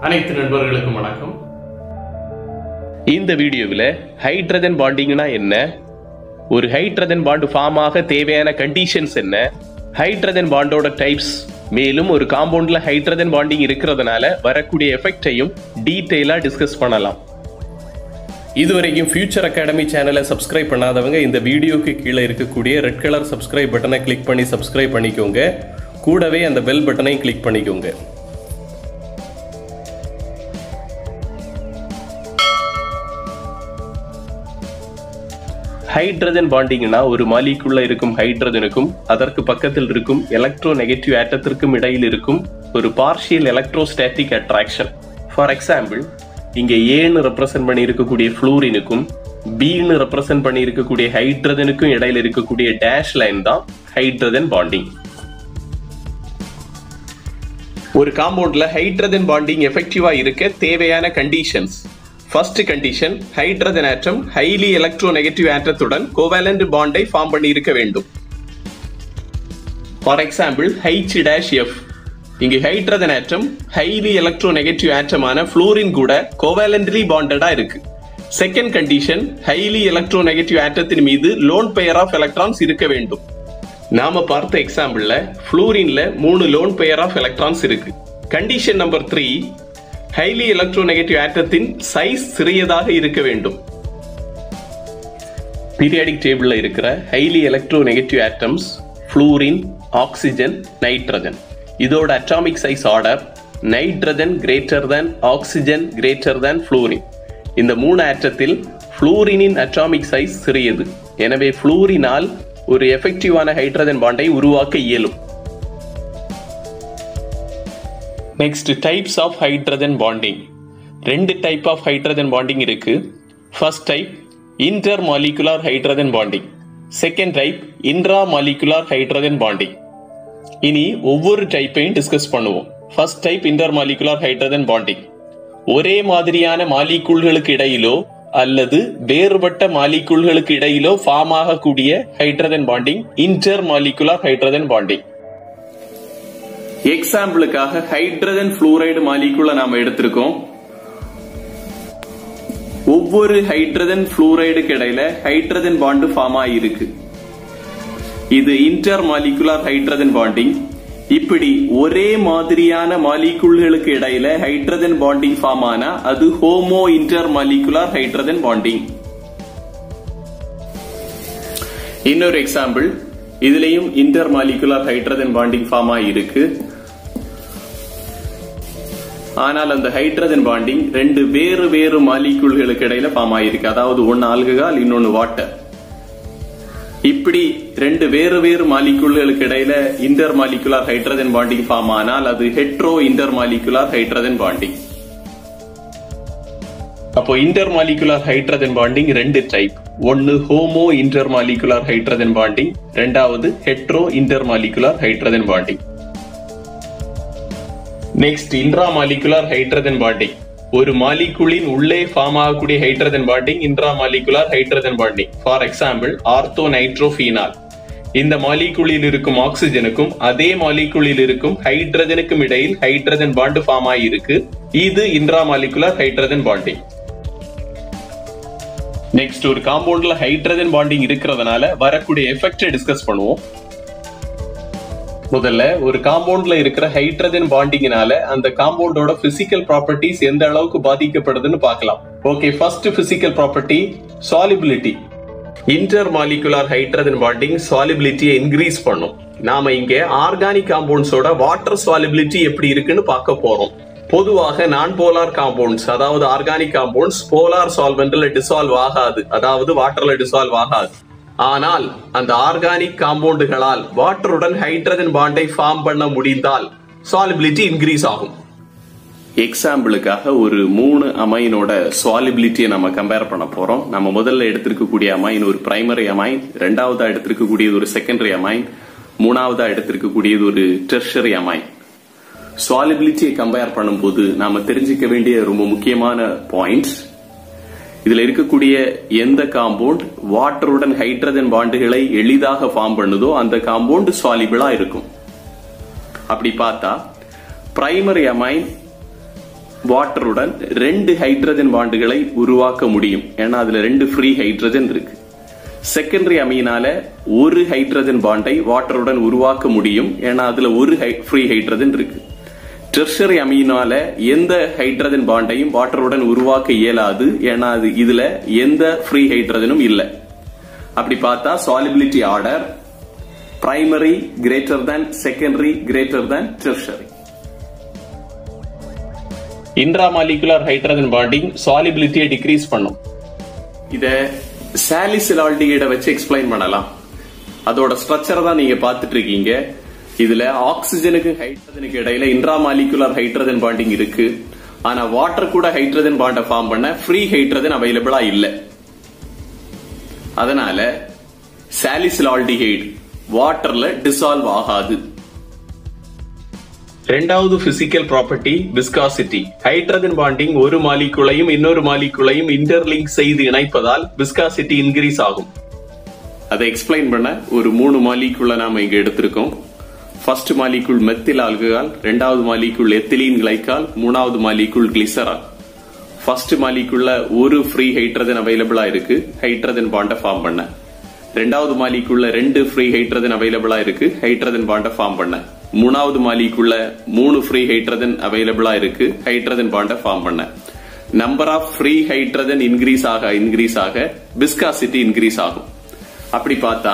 அனைத்து நண்பர்களுக்கும் வணக்கம் இந்த வீடியோவில் ஹைட்ரஜன் பாண்டிங்னா என்ன ஒரு ஹைட்ரஜன் பாண்டு ஃபார்ம் ஆக தேவையான கண்டிஷன்ஸ் என்ன ஹைட்ரஜன் பாண்டோட டைப்ஸ் மேலும் ஒரு காம்பவுண்ட்ல ஹைட்ரஜன் பாண்டிங் இருக்கிறதுனால வரக்கூடிய எஃபெக்டையும் டீட்டெயிலாக டிஸ்கஸ் பண்ணலாம் இதுவரைக்கும் ஃபியூச்சர் அகாடமி சேனலை சப்ஸ்கிரைப் பண்ணாதவங்க இந்த வீடியோக்கு கீழே இருக்கக்கூடிய ரெட் கலர் சப்ஸ்கிரைப் பட்டனை கிளிக் பண்ணி சப்ஸ்கிரைப் பண்ணிக்கோங்க கூடவே அந்த பெல் பட்டனையும் கிளிக் பண்ணிக்கோங்க ஹைட்ரஜன் பாண்டிங்னா ஒரு மாலிக்குள்ள இருக்கும் ஹைட்ரஜனுக்கும் அதற்கு பக்கத்தில் இருக்கும் எலக்ட்ரோ நெகட்டிவ் ஆட்டத்திற்கும் இடையில் இருக்கும் ஒரு partial electrostatic attraction for example இங்க ஏன்னு ரெப்ரசென்ட் பண்ணி இருக்கக்கூடிய ஃப்ளூரினுக்கும் பின்னு ரெப்ரசென்ட் பண்ணி இருக்கக்கூடிய ஹைட்ரஜனுக்கும் இடையில இருக்கக்கூடிய டேஷ் லைன் தான் ஹைட்ரஜன் பாண்டிங் ஒரு காம்பவுண்ட்ல ஹைட்ரஜன் பாண்டிங் எஃபெக்டிவா இருக்க தேவையான conditions first condition hydrogen atom highly electronegative ஆட்டத்துடன் கோவேலண்ட் பாண்டை ஃபார்ம் பண்ணி இருக்க வேண்டும் for example H dash F இங்கு hydrogen atom highly electronegative ஆட்டமான ஃப்ளூரின் கூட கோவேலண்ட்லி பாண்டடா இருக்கு second condition highly electronegative ஆட்டத்தின் மீது லோன் பெயர் ஆஃப் எலக்ட்ரான்ஸ் இருக்க வேண்டும் நாம பார்த்த எக்ஸாம்பிள்ல ஃப்ளூரின்ல மூணு லோன் பெயர் ஆஃப் எலக்ட்ரான்ஸ் இருக்கு condition number three highly electronegative ஆட்டத்தின் சைஸ் சிறியதாக இருக்க வேண்டும் பீரியாடிக் டேபிள்ல இருக்கிற highly electronegative atoms fluorine oxygen nitrogen இதோட atomic size order nitrogen greater than oxygen greater than fluorine இந்த மூணு ஆட்டத்தில் ஃப்ளூரினின் அட்டாமிக் சைஸ் சிறியது எனவே ஃப்ளூரினால் ஒரு எஃபெக்டிவான ஹைட்ரஜன் பாண்டை உருவாக்க இயலும் next types of hydrogen bonding ரெண்டு டைப் ஆஃப் ஹைட்ரஜன் பாண்டிங் இருக்கு first type inter molecular hydrogen bonding second type intra molecular hydrogen bonding இனி ஒவ்வொரு டைப்பையும் டிஸ்கஸ் பண்ணுவோம் first type inter molecular hydrogen bonding ஒரே மாதிரியான மாலிகூல்களுக்கு இடையிலோ அல்லது வேறுபட்ட மாலிகூல்களுக்கு இடையிலோ ஃபார்ம் ஆகக்கூடிய hydrogen bonding inter molecular hydrogen bonding எக்ஸாம்பிளுக்காக ஹைட்ரஜன் புளூரைடு மாலிகுல நாம எடுத்திருக்கோம் ஒவ்வொரு ஹைட்ரஜன் புளூரைடுக்கு இடையில ஹைட்ரஜன் பாண்டு ஃபார்ம் ஆகிருக்கு இது இன்டர் மாலிகுலார் ஹைட்ரஜன் பாண்டிங் இப்படி ஒரே மாதிரியான மாலிகுல்களுக்கு இடையில ஹைட்ரஜன் பாண்டிங் ஃபார்ம் ஆனா அது homo inter molecular hydrogen bonding இன்னொரு எக்ஸாம்பிள் இதுலயும் inter molecular hydrogen bonding form ஆகிருக்கு ஆனால் அந்த ஹைட்ரஜன் பாண்டிங் ரெண்டு வேறு வேறு மாலிகூல்களுக்கு இடையில ஃபார்ம் ஆகிருக்கு அதாவது ஒன்னு ஆல்கஹால் இன்னொன்னு வாட்டர் இப்படி ரெண்டு வேறு வேறு மாலிகூல்களுக்கு இடையில inter molecular hydrogen bonding form ஆனால் அது hetero inter molecular hydrogen bonding அப்போ இன்டர் மாலிகுலார் ஹைட்ரஜன் பாண்டிங் ரெண்டு டைப் ஒன்னு homo inter molecular hydrogen bonding ரெண்டாவது hetero inter molecular hydrogen bonding next intra molecular hydrogen bonding ஒரு மாலிகுலின் உள்ளே ஃபார்ம் ஆகக்கூடிய hydrogen bonding intra molecular hydrogen bonding for example ortho nitrophenol இந்த மாலிகுலில் இருக்கும் ஆக்சிஜனுக்கும் அதே மாலிகுலில் இருக்கும் ஹைட்ரஜனுக்கும் இடையில் ஹைட்ரஜன் பாண்டு ஃபார்ம் ஆகியிருக்கு இது intra molecular hydrogen bonding next ஒரு காம்பவுண்ட்ல ஹைட்ரஜன் பாண்டிங் இருக்கிறதுனால வரக்கூடிய எஃபெக்டை டிஸ்கஸ் பண்ணுவோம் முதல்ல ஒரு காம்பவுண்ட்ல இருக்கிற ஹைட்ரஜன் பாண்டிங்னால அந்த காம்பவுண்டோட பிசிக்கல் ப்ராப்பர்ட்டிஸ் எந்த அளவுக்கு பாதிக்கப்படுதுன்னு பார்க்கலாம் okay first physical property solubility inter molecular hydrogen bonding சாலிபிலிட்டியை இன்க்ரீஸ் பண்ணும் நாம இங்க ஆர்கானிக் காம்பவுண்ட்ஸோட வாட்டர் சாலிபிலிட்டி எப்படி இருக்குன்னு பார்க்க போறோம் பொதுவாக நான் போலார் காம்பவுண்ட்ஸ் அதாவது ஆர்கானிக் காம்பவுண்ட்ஸ் போலார் சால்வெண்ட்ல டிசால்வ் ஆகாது அதாவது வாட்டர்ல டிசால்வ் ஆகாது ஆனால் அந்த ஆர்கானிக் காம்பவுண்டுகளால் வாட்டருடன் ஹைட்ரஜன் பாண்டை ஃபார்ம் பண்ண முடிந்தால் சாலிபிலிட்டி இன்க்ரீஸ் ஆகும் எக்ஸாம்பிளுக்காக ஒரு மூணு அமைனோட சாலிபிலிட்டியை நம்ம கம்பேர் பண்ண போறோம் நம்ம முதல்ல எடுத்திருக்கக்கூடிய அமைன் ஒரு பிரைமரி அமைன் ரெண்டாவதா எடுத்திருக்கக்கூடியது ஒரு செகண்டரி அமைன் மூணாவதா எடுத்திருக்கக்கூடியது ஒரு டெர்ஷரி அமைன் சாலிபிலிட்டியை கம்பேர் பண்ணும்போது நாம தெரிஞ்சுக்க வேண்டிய ரொம்ப முக்கியமான பாயிண்ட்ஸ் இதுல இருக்கக்கூடிய எந்த காம்பவுண்ட் வாட்டருடன் ஹைட்ரஜன் பாண்டுகளை எளிதாக ஃபார்ம் பண்ணுதோ அந்த காம்பவுண்ட் சாலிபிளா இருக்கும் அப்படி பார்த்தா பிரைமரி அமைன் வாட்டருடன் ரெண்டு ஹைட்ரஜன் பாண்டுகளை உருவாக்க முடியும் ஏன்னா அதுல ரெண்டு ஃப்ரீ ஹைட்ரஜன் இருக்கு செகண்டரி அமீனால ஒரு ஹைட்ரஜன் பாண்டை வாட்டருடன் உருவாக்க முடியும் ஏன்னா அதுல ஒரு ஃப்ரீ ஹைட்ரஜன் இருக்கு டெர்ஷரி அமீனால எந்த ஹைட்ரஜன் பாண்டையும் வாட்டருடன் உருவாக்க இயலாது ஏன்னா அது இதுல எந்த ஃப்ரீ ஹைட்ரஜனும் இல்லை அப்படி பார்த்தா solubility order primary greater than secondary greater than tertiary intramolecular hydrogen bonding சாலிபிலிட்டியை டிக்ரீஸ் பண்ணும் இத சாலிசிலால்டிகைட வச்சு எக்ஸ்பிளைன் பண்ணலாம் அதோட ஸ்ட்ரக்சர் தான் நீங்க பார்த்துட்டு இருக்கீங்க இதுல ஆக்சிஜனுக்கு ஹைட்ரஜனுக்கு இடையில இன்ட்ராமாலிகுலர் ஹைட்ரஜன் பாண்டிங் இருக்கு ஆனா வாட்டர் கூட ஹைட்ரஜன் பாண்டை ஃபார்ம் பண்ண ஃப்ரீ ஹைட்ரஜன் அவைலபிளா இல்ல அதனால சாலிசிலால்டிகைடு வாட்டர்ல டிசால்வ் ஆகாது ரெண்டாவது physical property viscosity hydrogen bonding ஒரு மாலிகுலையும் இன்னொரு மாலிகுலையும் இன்டர்லிங்க் செய்து இணைப்பதால் விஸ்காசிட்டி இன்க்ரீஸ் ஆகும் அதை எக்ஸ்பிளைன் பண்ண ஒரு மூணு மாலிகுள்ள நாம இங்க எடுத்திருக்கோம் ஃபர்ஸ்ட் மாலிகுல் மெத்தில் ஆல்கஹால் ரெண்டாவது மாலிகுல் எத்திலீன் கிளைக்கால் மூணாவது மாலிகுல் கிளிசரால் ஃபர்ஸ்ட் மாலிகுல்ல ஒரு ஃப்ரீ ஹைட்ரஜன் அவைலபிளா இருக்கு ஹைட்ரஜன் பாண்டை ஃபார்ம் பண்ண ரெண்டாவது மாலிகுல்ல ரெண்டு ஃப்ரீ ஹைட்ரஜன் அவைலபிளா இருக்கு ஹைட்ரஜன் பாண்டை ஃபார்ம் பண்ண மூணாவது மாலிகுல்ல மூணு ஃப்ரீ ஹைட்ரஜன் அவைலபிளா இருக்கு ஹைட்ரஜன் பாண்டை ஃபார்ம் பண்ண number of free hydrogen increase ஆக இன்க்ரீஸ் ஆக விஸ்காசிட்டி இன்க்ரீஸ் ஆகும் அப்படி பார்த்தா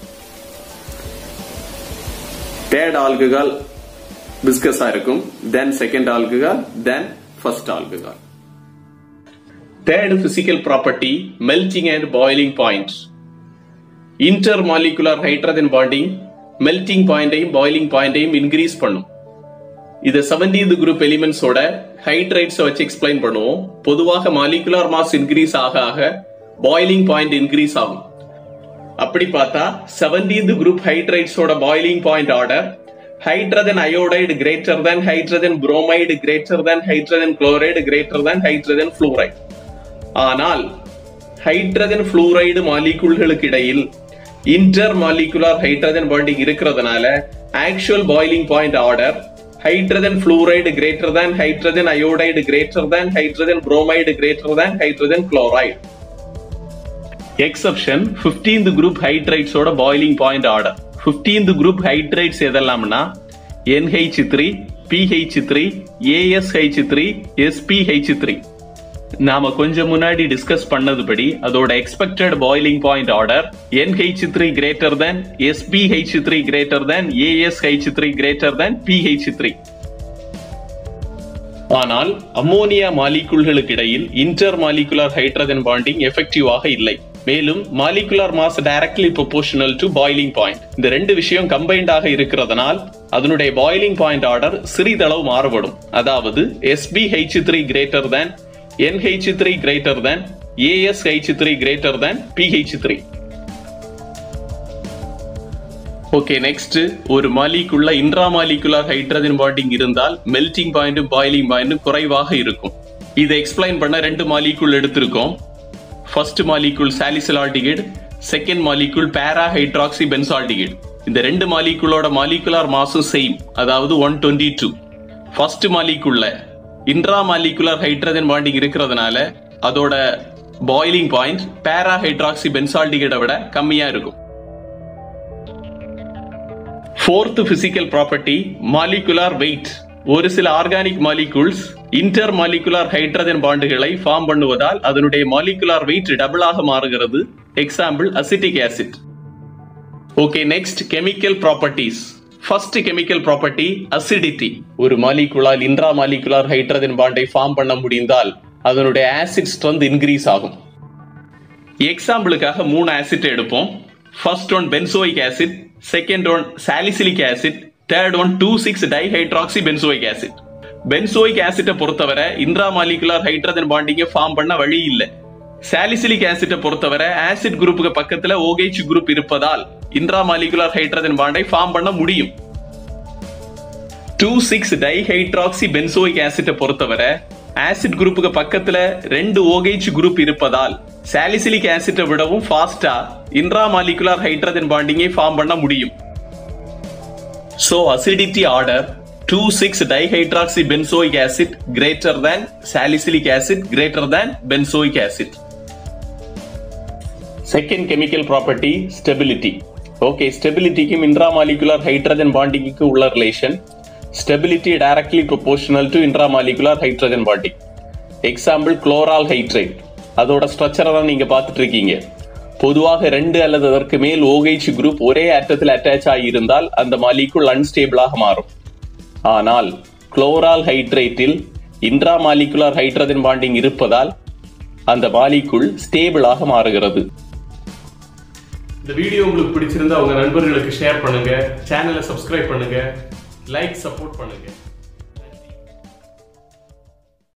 தேர்ட் ஆல்கஹால் விஸ்கஸா இருக்கும் then second alcohol then first alcohol third physical property melting and boiling point inter molecular hydrogen bonding melting பாயிண்டையும் பாயிலிங் பாயிண்டையும் இன்க்ரீஸ் பண்ணும் இதை செவன்டீன்த் குரூப் எலிமெண்ட்ஸோட ஹைட்ரைட்ஸ் வச்சு எக்ஸ்பிளைன் பண்ணுவோம் பொதுவாக மாலிகுலர் மாஸ் இன்க்ரீஸ் ஆக ஆக பாயிலிங் பாயிண்ட் இன்க்ரீஸ் ஆகும் அப்படி பார்த்தா செவன்டீன்த் குரூப் ஹைட்ரைட்ஸோட boiling point order hydrogen iodide greater than hydrogen bromide greater than hydrogen chloride greater than hydrogen fluoride ஆனால் ஹைட்ரஜன் fluoride மாலிகூல்களுக்கு இடையில் இன்டர் மாலிகுலர் ஹைட்ரஜன் பாண்டிங் இருக்கிறதுனால actual boiling point order hydrogen fluoride greater than hydrogen iodide greater than hydrogen bromide greater than hydrogen chloride exception 15th group ஹைட்ரைட்ஸோட boiling point order 15th group hydrides எதெல்லாம்னா NH three PH three ASH three SbH three நாம கொஞ்சம் முன்னாடி discuss பண்ணதுபடி அதோட expected boiling point order NH three greater than SBH three greater than ASH three greater than PH three ஆனால் ammonia மாலிகுல்களுக்கு இடையில் inter molecular hydrogen bonding எஃபெக்டிவாக இல்லை மேலும் molecular mass directly proportional to boiling point இந்த ரெண்டு விஷயம் கம்பைன்டாக இருக்கிறதுனால் அதனுடைய பாயிலிங் பாயிண்ட் ஆர்டர் சிறிதளவு மாறுபடும் அதாவது SBH three greater than NH three greater than ASH three greater than PH three okay next ஒரு மாலிக்குள்ள இன்ட்ரா மாலிகுலர் ஹைட்ரஜன் பாண்டிங் இருந்தால் மெல்டிங் பாயிண்டும் பாயிலிங் பாயிண்டும் குறைவாக இருக்கும் இதை எக்ஸ்பிளைன் பண்ண ரெண்டு மாலிகுல் எடுத்திருக்கோம் first molecule salicylaldehyde second molecule para hydroxy benzaldehyde இந்த ரெண்டு மாலிகுலோட மாலிகுலார் மாசும் சேம் அதாவது ஒன் டுவெண்ட்டி டூ ஃபர்ஸ்ட் மாலிகுல்ல இன்ட்ரா மாலிகுலர் ஹைட்ரஜன் பாண்டிங் இருக்கிறதுனால அதோட பாயிலிங் பாயிண்ட் பேரா ஹைட்ராக்சி பென்சால்டிகைடை விட கம்மியா இருக்கும் fourth physical property molecular weight ஒரு சில organic molecules inter molecular hydrogen பாண்டுகளை ஃபார்ம் பண்ணுவதால் அதனுடைய மாலிகுலார் வெயிட் டபுளாக மாறுகிறது example acetic acid okay next chemical properties first chemical property acidity ஒரு மாலிகுலால் இன்ட்ரா மாலிகுலார் ஹைட்ரஜன் பாண்டை ஃபார்ம் பண்ண முடிந்தால் அதனுடைய ஆசிட் ஸ்ட்ரென்த் இன்க்ரீஸ் ஆகும் எக்ஸாம்பிளுக்காக மூணு ஆசிட் எடுப்போம் first one benzoic acid second one salicylic acid third one two six dihydroxy benzoic acid benzoic ஆசிட்டை பொறுத்தவரை இன்ட்ரா மாலிகுலார் ஹைட்ரஜன் பாண்டிங்கை ஃபார்ம் பண்ண வழி இல்லை சாலிசிலிக் ஆசிட்டை பொறுத்தவரை ஆசிட் குரூப்புக்கு பக்கத்துல OH குரூப் இருப்பதால் இன்ட்ரா மாலிகுலார் ஹைட்ரஜன் பாண்டை ஃபார்ம் பண்ண முடியும் டூ சிக்ஸ் டைஹைட்ராக்சி பென்சோயிக் ஆசிட்டை பொறுத்தவரை ஆசிட் குரூப்புக்கு பக்கத்துல ரெண்டு OH குரூப் இருப்பதால் சாலிசிலிக் ஆசிட்டை விடவும் ஃபாஸ்டா இன்ட்ரா மாலிகுலார் ஹைட்ரஜன் பாண்டிங்கை ஃபார்ம் பண்ண முடியும் so acidity order two six dihydroxy benzoic acid greater than salicylic acid greater than benzoic acid second chemical property stability okay ஸ்டெபிலிட்டிக்கும் இன்ட்ராமாலிகுலர் ஹைட்ரஜன் பாண்டிங்க்கு உள்ள relation stability directly proportional to intramolecular hydrogen bonding example chloral hydrate அதோட ஸ்ட்ரக்சரை தான் நீங்க பார்த்துட்டு இருக்கீங்க பொதுவாக ரெண்டு அல்லது அதற்கு மேல் OH குரூப் ஒரே ஆட்டத்தில் அட்டாச் ஆகியிருந்தால் அந்த மாலிகுல் அன்ஸ்டேபிளாக மாறும் ஆனால் குளோரால் ஹைட்ரேட்டில் இன்ட்ராமாலிகுலர் ஹைட்ரஜன் பாண்டிங் இருப்பதால் அந்த மாலிகுல் ஸ்டேபிளாக மாறுகிறது இந்த வீடியோ உங்களுக்கு பிடிச்சிருந்தா உங்க நண்பர்களுக்கு ஷேர் பண்ணுங்க சேனலை சப்ஸ்கிரைப் பண்ணுங்க லைக் சப்போர்ட் பண்ணுங்க